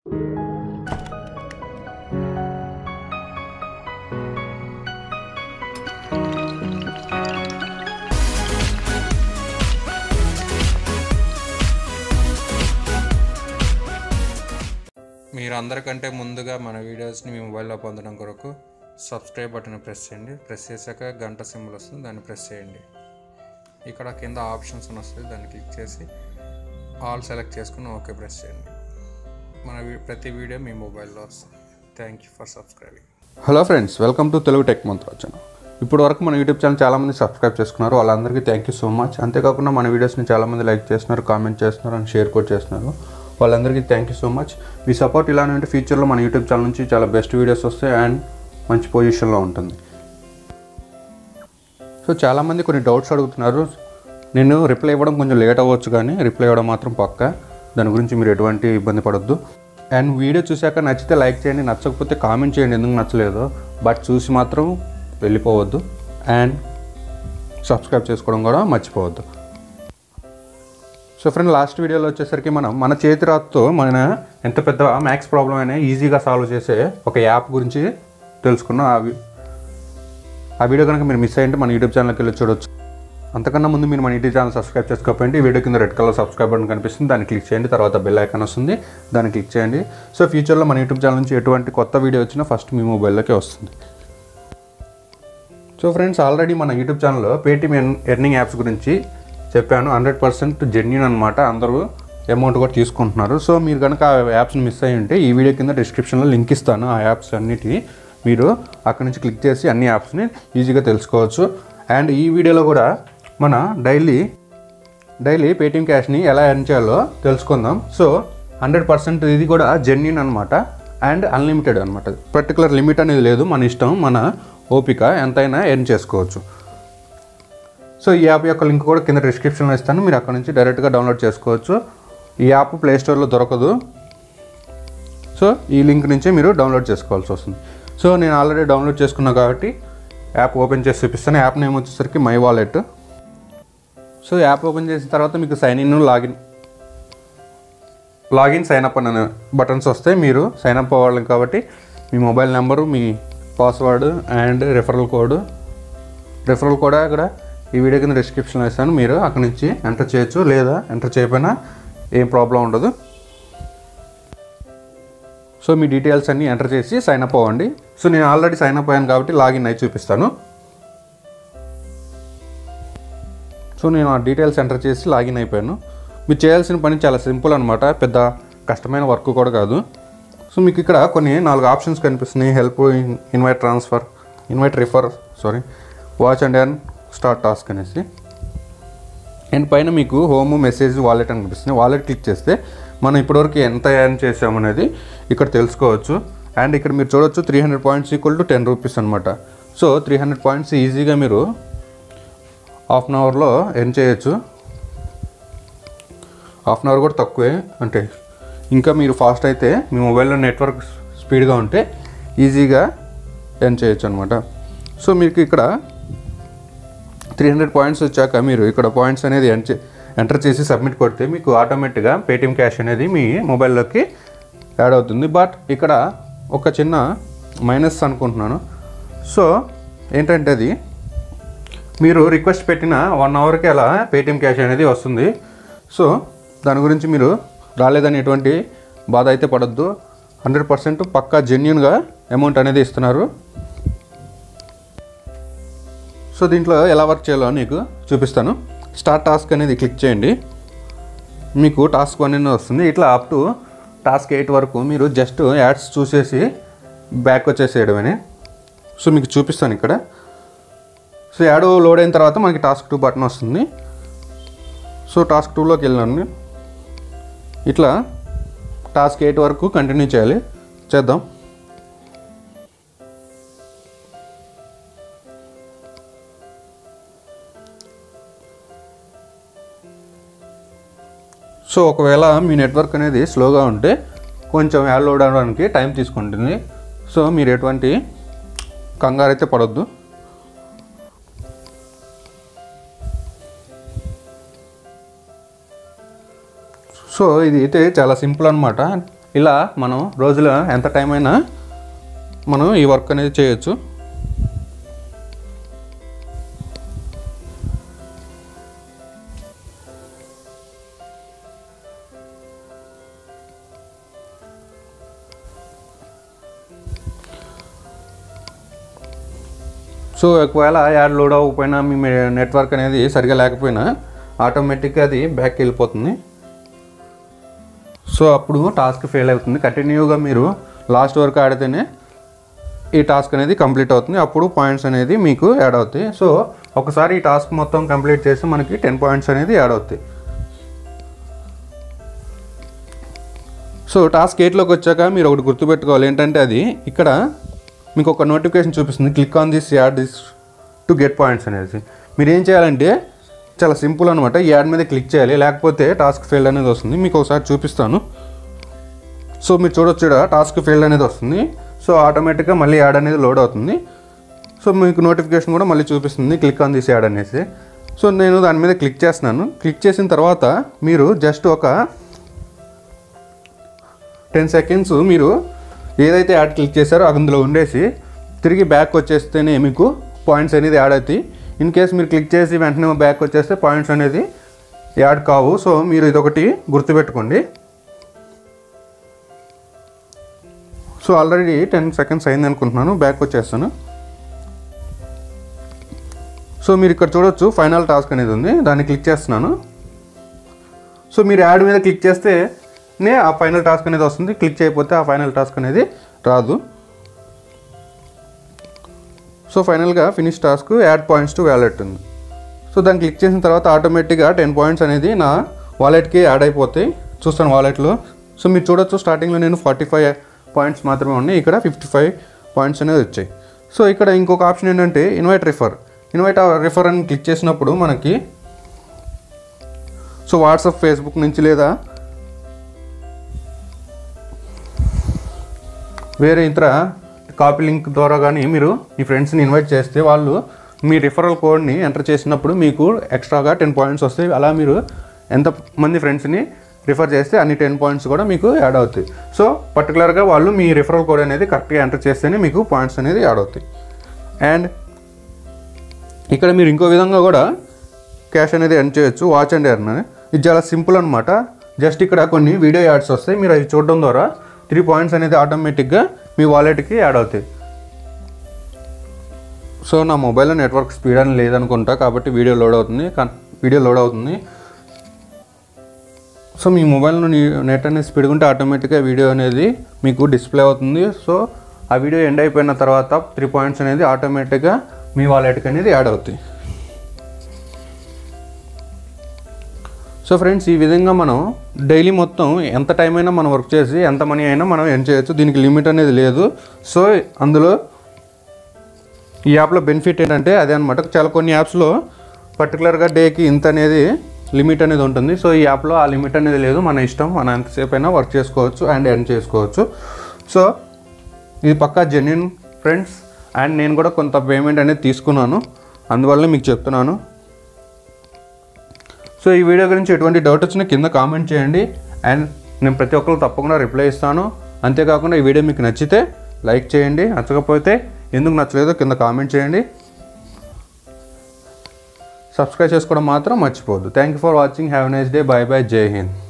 మీరు అందరికంటే ముందుగా మన వీడియోస్ని మీ మొబైల్లో పొందడం కొరకు సబ్స్క్రైబ్ బటన్ ప్రెస్ చేయండి ప్రెస్ చేశాక గంట సింబల్ వస్తుంది దాన్ని ప్రెస్ చేయండి ఇక్కడ కింద ఆప్షన్స్ అని వస్తుంది దాన్ని క్లిక్ చేసి ఆల్ సెలెక్ట్ చేసుకుని ఓకే ప్రెస్ చేయండి మన వీ- ప్రతి వీడియో మీ మొబైల్లో వస్తుంది thank you for subscribing hello friends welcome to Telugu tech మంత్రాచన ఇప్పుడు వరకు మన యూట్యూబ్ ఛానల్ చాలామంది సబ్స్క్రైబ్ చేసుకున్నారు వాళ్ళందరికీ థ్యాంక్ యూ సో మచ్ అంతేకాకుండా మన వీడియోస్ని చాలామంది లైక్ చేస్తున్నారు కామెంట్ చేస్తున్నారు అండ్ షేర్ కూడా చేస్తున్నారు వాళ్ళందరికీ థ్యాంక్ యూ సో మచ్ మీ సపోర్ట్ ఇలానే ఉంటే ఫ్యూచర్లో మన యూట్యూబ్ ఛానల్ నుంచి చాలా బెస్ట్ వీడియోస్ వస్తాయి అండ్ మంచి పొజిషన్లో ఉంటుంది సో చాలామంది కొన్ని డౌట్స్ అడుగుతున్నారు నేను రిప్లై ఇవ్వడం కొంచెం లేట్ అవ్వచ్చు కానీ రిప్లై ఇవ్వడం మాత్రం పక్క దాని గురించి మీరు ఎటువంటి ఇబ్బంది పడొద్దు అండ్ వీడియో చూశాక నచ్చితే లైక్ చేయండి నచ్చకపోతే కామెంట్ చేయండి ఎందుకు నచ్చలేదో బట్ చూసి మాత్రం వెళ్ళిపోవద్దు అండ్ సబ్స్క్రైబ్ చేసుకోవడం కూడా మర్చిపోవద్దు సో ఫ్రెండ్ లాస్ట్ వీడియోలో వచ్చేసరికి మనం మన చేతి రాత్తో మన ఎంత పెద్ద మ్యాథ్స్ ప్రాబ్లం అయినా ఈజీగా సాల్వ్ చేసే ఒక యాప్ గురించి తెలుసుకున్నాం ఆ వి- ఆ వీడియో కనుక మీరు మిస్ అయ్యింటే మన యూట్యూబ్ ఛానల్కి వెళ్ళి చూడొచ్చు అంతకన్నా ముందు మీరు మన యూట్యూబ్ ఛానల్ సబ్స్క్రైబ్ చేసుకోకపోయింటే ఈ వీడియో కింద రెడ్ కలర్ సబ్స్క్రైబ్ బటన్ కనిపిస్తుంది దాన్ని క్లిక్ చేయండి తర్వాత బెల్ ఐకాన్ వస్తుంది దాన్ని క్లిక్ చేయండి సో ఫ్యూచర్లో మన యూట్యూబ్ ఛానల్ నుంచి ఎటువంటి కొత్త వీడియో వచ్చినా ఫస్ట్ మీ మొబైల్లోకే వస్తుంది సో ఫ్రెండ్స్ ఆల్రెడీ మన యూట్యూబ్ ఛానల్లో పేటీఎం ఎర్న్ ఎర్నింగ్ యాప్స్ గురించి చెప్పాను హండ్రెడ్ పర్సెంట్ జెన్యున్ అనమాట అందరూ అమౌంట్ కూడా తీసుకుంటున్నారు సో మీరు కనుక ఆ యాప్స్ని మిస్ అయ్యి ఉంటే ఈ వీడియో కింద డిస్క్రిప్షన్లో లింక్ ఇస్తాను ఆ యాప్స్ అన్నిటి మీరు అక్కడి నుంచి క్లిక్ చేసి అన్ని యాప్స్ని ఈజీగా తెలుసుకోవచ్చు అండ్ ఈ వీడియోలో కూడా మన డైలీ డైలీ పేటీఎం క్యాష్ని ఎలా ఎర్న్ చేయాలో తెలుసుకుందాం సో హండ్రెడ్ పర్సెంట్ ఇది కూడా జెన్యున్ అనమాట అండ్ అన్లిమిటెడ్ అనమాట పర్టికులర్ లిమిట్ అనేది లేదు మన ఇష్టం మన ఓపిక ఎంతైనా ఎర్న్ చేసుకోవచ్చు సో ఈ యాప్ యొక్క లింక్ కూడా కింద డిస్క్రిప్షన్లో ఇస్తాను మీరు అక్కడ నుంచి డైరెక్ట్గా డౌన్లోడ్ చేసుకోవచ్చు ఈ యాప్ ప్లే స్టోర్లో దొరకదు సో ఈ లింక్ నుంచే మీరు డౌన్లోడ్ చేసుకోవాల్సి వస్తుంది సో నేను ఆల్రెడీ డౌన్లోడ్ చేసుకున్నా కాబట్టి యాప్ ఓపెన్ చేసి చూపిస్తాను యాప్ నేమ్ వచ్చేసరికి my wallet so app open చేసిన తర్వాత మీకు sign in login login sign up అనే బటన్స్ వస్తాయి మీరు సైన్ అప్ అవ్వాలి కాబట్టి మీ మొబైల్ నెంబరు మీ password and referral code referral కూడా ఇక్కడ ఈ వీడియో కింద డిస్క్రిప్షన్లో ఇస్తాను మీరు అక్కడ నుంచి ఎంటర్ చేయొచ్చు లేదా ఎంటర్ చేయకపోయినా ఏం ప్రాబ్లం ఉండదు సో మీ డీటెయిల్స్ అన్నీ ఎంటర్ చేసి సైన్ అప్ అవ్వండి సో నేను ఆల్రెడీ సైన్ అప్ అయ్యాను కాబట్టి లాగిన్ అయి చూపిస్తాను సో నేను ఆ డీటెయిల్స్ ఎంటర్ చేసి లాగిన్ అయిపోయాను మీరు చేయాల్సిన పని చాలా సింపుల్ అనమాట పెద్ద కష్టమైన వర్క్ కూడా కాదు సో మీకు ఇక్కడ కొన్ని నాలుగు ఆప్షన్స్ కనిపిస్తున్నాయి help invite transfer invite refer sorry watch and earn start task అనేసి అండ్ పైన మీకు హోమ్ మెసేజ్ వాలెట్ అని కనిపిస్తుంది వాలెట్ క్లిక్ చేస్తే మనం ఇప్పటివరకు ఎంత ఎర్న్ చేసామనేది ఇక్కడ తెలుసుకోవచ్చు అండ్ ఇక్కడ మీరు చూడొచ్చు three hundred points equal to ten rupees అనమాట సో త్రీ హండ్రెడ్ పాయింట్స్ ఈజీగా మీరు హాఫ్ అన్ అవర్లో ఎర్న్ చేయొచ్చు హాఫ్ అన్ అవర్ కూడా తక్కువే అంటే ఇంకా మీరు ఫాస్ట్ అయితే మీ మొబైల్లో నెట్వర్క్ స్పీడ్గా ఉంటే ఈజీగా ఎర్న్ చేయొచ్చు అనమాట సో మీకు ఇక్కడ త్రీ హండ్రెడ్ పాయింట్స్ వచ్చాక మీరు ఇక్కడ పాయింట్స్ అనేది ఎంటర్ ఎంటర్ చేసి సబ్మిట్ కొడితే మీకు ఆటోమేటిక్గా పేటిఎం క్యాష్ అనేది మీ మొబైల్లోకి యాడ్ అవుతుంది బట్ ఇక్కడ ఒక చిన్న మైనస్ అనుకుంటున్నాను సో ఏంటంటే అది మీరు రిక్వెస్ట్ పెట్టిన వన్ అవర్కి అలా పేటిఎం క్యాష్ అనేది వస్తుంది సో దాని గురించి మీరు రాలేదని ఎటువంటి బాధ అయితే పడద్దు హండ్రెడ్ పర్సెంట్ పక్కా జెన్యున్గా అమౌంట్ అనేది ఇస్తున్నారు సో దీంట్లో ఎలా వర్క్ చేయాలో నీకు చూపిస్తాను స్టార్ట్ టాస్క్ అనేది క్లిక్ చేయండి మీకు టాస్క్ వన్ అనేది వస్తుంది ఇట్లా అప్ టు టాస్క్ ఎయిట్ వరకు మీరు జస్ట్ యాడ్స్ చూసేసి బ్యాక్ వచ్చేసేయడమని సో మీకు చూపిస్తాను ఇక్కడ సో యాడ్ లోడ్ అయిన తర్వాత మనకి టాస్క్ టూ బటన్ వస్తుంది సో టాస్క్ టూలోకి వెళ్ళాను ఇట్లా టాస్క్ ఎయిట్ వరకు కంటిన్యూ చేయాలి చేద్దాం సో ఒకవేళ మీ నెట్వర్క్ అనేది స్లోగా ఉంటే కొంచెం యాడ్ లోడ్ అవ్వడానికి టైం తీసుకుంటుంది సో మీరు ఎటువంటి కంగారు అయితే పడొద్దు సో ఇది అయితే చాలా సింపుల్ అనమాట ఇలా మనం రోజులో ఎంత టైం అయినా మనం ఈ వర్క్ అనేది చేయొచ్చు సో ఒకవేళ యాడ్ లోడ్ అవ్వకపోయినా మీ నెట్వర్క్ అనేది సరిగా లేకపోయినా ఆటోమేటిక్గా అది బ్యాక్ వెళ్ళిపోతుంది సో అప్పుడు టాస్క్ ఫెయిల్ అవుతుంది కంటిన్యూగా మీరు లాస్ట్ వరకు ఆడితేనే ఈ టాస్క్ అనేది కంప్లీట్ అవుతుంది అప్పుడు పాయింట్స్ అనేది మీకు యాడ్ అవుతాయి సో ఒకసారి ఈ టాస్క్ మొత్తం కంప్లీట్ చేస్తే మనకి టెన్ పాయింట్స్ అనేది యాడ్ అవుతాయి సో టాస్క్ ఎయిట్లోకి వచ్చాక మీరు ఒకటి గుర్తుపెట్టుకోవాలి ఏంటంటే అది ఇక్కడ మీకు ఒక నోటిఫికేషన్ చూపిస్తుంది click on this ad this to get points అనేది మీరు ఏం చేయాలంటే చాలా సింపుల్ అనమాట ఈ యాడ్ మీద క్లిక్ చేయాలి లేకపోతే టాస్క్ ఫెయిల్డ్ అనేది వస్తుంది మీకు ఒకసారి చూపిస్తాను సో మీరు చూడొచ్చు ఇక్కడ టాస్క్ ఫెయిల్డ్ అనేది వస్తుంది సో ఆటోమేటిక్గా మళ్ళీ యాడ్ అనేది లోడ్ అవుతుంది సో మీకు నోటిఫికేషన్ కూడా మళ్ళీ చూపిస్తుంది క్లిక్ ఆన్ దిస్ యాడ్ అనేసి సో నేను దాని మీద క్లిక్ చేస్తున్నాను క్లిక్ చేసిన తర్వాత మీరు జస్ట్ ఒక టెన్ సెకండ్స్ మీరు ఏదైతే యాడ్ క్లిక్ చేశారో అందులో ఉండేసి తిరిగి బ్యాక్ వచ్చేస్తేనే మీకు పాయింట్స్ అనేది యాడ్ అవుతాయి ఇన్ కేస్ మీరు క్లిక్ చేసి వెంటనే బ్యాక్ వచ్చేస్తే పాయింట్స్ అనేది యాడ్ కావు సో మీరు ఇదొకటి గుర్తుపెట్టుకోండి సో ఆల్రెడీ టెన్ సెకండ్స్ అయింది అనుకుంటున్నాను బ్యాక్ వచ్చేస్తాను సో మీరు ఇక్కడ చూడొచ్చు ఫైనల్ టాస్క్ అనేది ఉంది దాన్ని క్లిక్ చేస్తున్నాను సో మీరు యాడ్ మీద క్లిక్ చేస్తేనే ఆ ఫైనల్ టాస్క్ అనేది వస్తుంది క్లిక్ చేయకపోతే ఆ ఫైనల్ టాస్క్ అనేది రాదు సో ఫైనల్గా finish task ad points to wallet ఉంది సో దాన్ని క్లిక్ చేసిన తర్వాత ఆటోమేటిక్గా టెన్ పాయింట్స్ అనేది నా వాలెట్కి యాడ్ అయిపోతాయి చూస్తాను వాలెట్లో సో మీరు చూడొచ్చు స్టార్టింగ్లో నేను ఫార్టీ ఫైవ్ పాయింట్స్ మాత్రమే ఉన్నాయి ఇక్కడ ఫిఫ్టీ ఫైవ్ పాయింట్స్ అనేది వచ్చాయి సో ఇక్కడ ఇంకొక ఆప్షన్ ఏంటంటే ఇన్వైట్ రిఫర్ ఇన్వైట్ రిఫర్ అని క్లిక్ చేసినప్పుడు మనకి సో వాట్సాప్ ఫేస్బుక్ నుంచి లేదా వేరే ఇతర కాపీ లింక్ ద్వారా కానీ మీరు మీ ఫ్రెండ్స్ని ఇన్వైట్ చేస్తే వాళ్ళు మీ రిఫరల్ కోడ్ని ఎంటర్ చేసినప్పుడు మీకు ఎక్స్ట్రాగా టెన్ పాయింట్స్ వస్తాయి అలా మీరు ఎంతమంది ఫ్రెండ్స్ని రిఫర్ చేస్తే అన్ని టెన్ పాయింట్స్ కూడా మీకు యాడ్ అవుతాయి సో పర్టికులర్గా వాళ్ళు మీ రిఫరల్ కోడ్ అనేది కరెక్ట్గా ఎంటర్ చేస్తేనే మీకు పాయింట్స్ అనేది యాడ్ అవుతాయి అండ్ ఇక్కడ మీరు ఇంకో విధంగా కూడా క్యాష్ అనేది ఎర్న్ చేయొచ్చు వాచ్ అండ్ ఎర్న్ అని ఇది చాలా సింపుల్ అనమాట జస్ట్ ఇక్కడ కొన్ని వీడియో యాడ్స్ వస్తాయి మీరు అవి చూడడం ద్వారా త్రీ పాయింట్స్ అనేది ఆటోమేటిక్గా మీ వాలెట్కి యాడ్ అవుతాయి సో నా మొబైల్లో నెట్వర్క్ స్పీడ్ అని లేదనుకుంటా కాబట్టి వీడియో లోడ్ అవుతుంది కన్- వీడియో లోడ్ అవుతుంది సో మీ మొబైల్లో నీ- నెట్ అనేది స్పీడ్ ఉంటే ఆటోమేటిక్గా వీడియో అనేది మీకు డిస్ప్లే అవుతుంది సో ఆ వీడియో ఎండ్ అయిపోయిన తర్వాత త్రీ పాయింట్స్ అనేది ఆటోమేటిక్గా మీ వాలెట్కి అనేది యాడ్ అవుతాయి సో ఫ్రెండ్స్ ఈ విధంగా మనం డైలీ మొత్తం ఎంత టైం అయినా మనం వర్క్ చేసి ఎంత మనీ అయినా మనం ఎర్న్ చేయొచ్చు దీనికి లిమిట్ అనేది లేదు సో అందులో ఈ యాప్లో బెనిఫిట్ ఏంటంటే అదే అనమాట చాలా కొన్ని యాప్స్లో పర్టికులర్గా డేకి ఇంత అనేది లిమిట్ అనేది ఉంటుంది సో ఈ యాప్లో ఆ లిమిట్ అనేది లేదు మన ఇష్టం మనం ఎంతసేపు అయినా వర్క్ చేసుకోవచ్చు అండ్ ఎర్న్ చేసుకోవచ్చు సో ఇది పక్కా జెన్యున్ ఫ్రెండ్స్ అండ్ నేను కూడా కొంత పేమెంట్ అనేది తీసుకున్నాను అందువల్ల మీకు చెప్తున్నాను సో ఈ వీడియో గురించి ఎటువంటి డౌట్ వచ్చినా కింద కామెంట్ చేయండి అండ్ నేను ప్రతి ఒక్కరు తప్పకుండా రిప్లై ఇస్తాను అంతేకాకుండా ఈ వీడియో మీకు నచ్చితే లైక్ చేయండి నచ్చకపోతే ఎందుకు నచ్చలేదో కింద కామెంట్ చేయండి సబ్స్క్రైబ్ చేసుకోవడం మాత్రం మర్చిపోవద్దు thank you for watching have nice day bye bye Jai Hind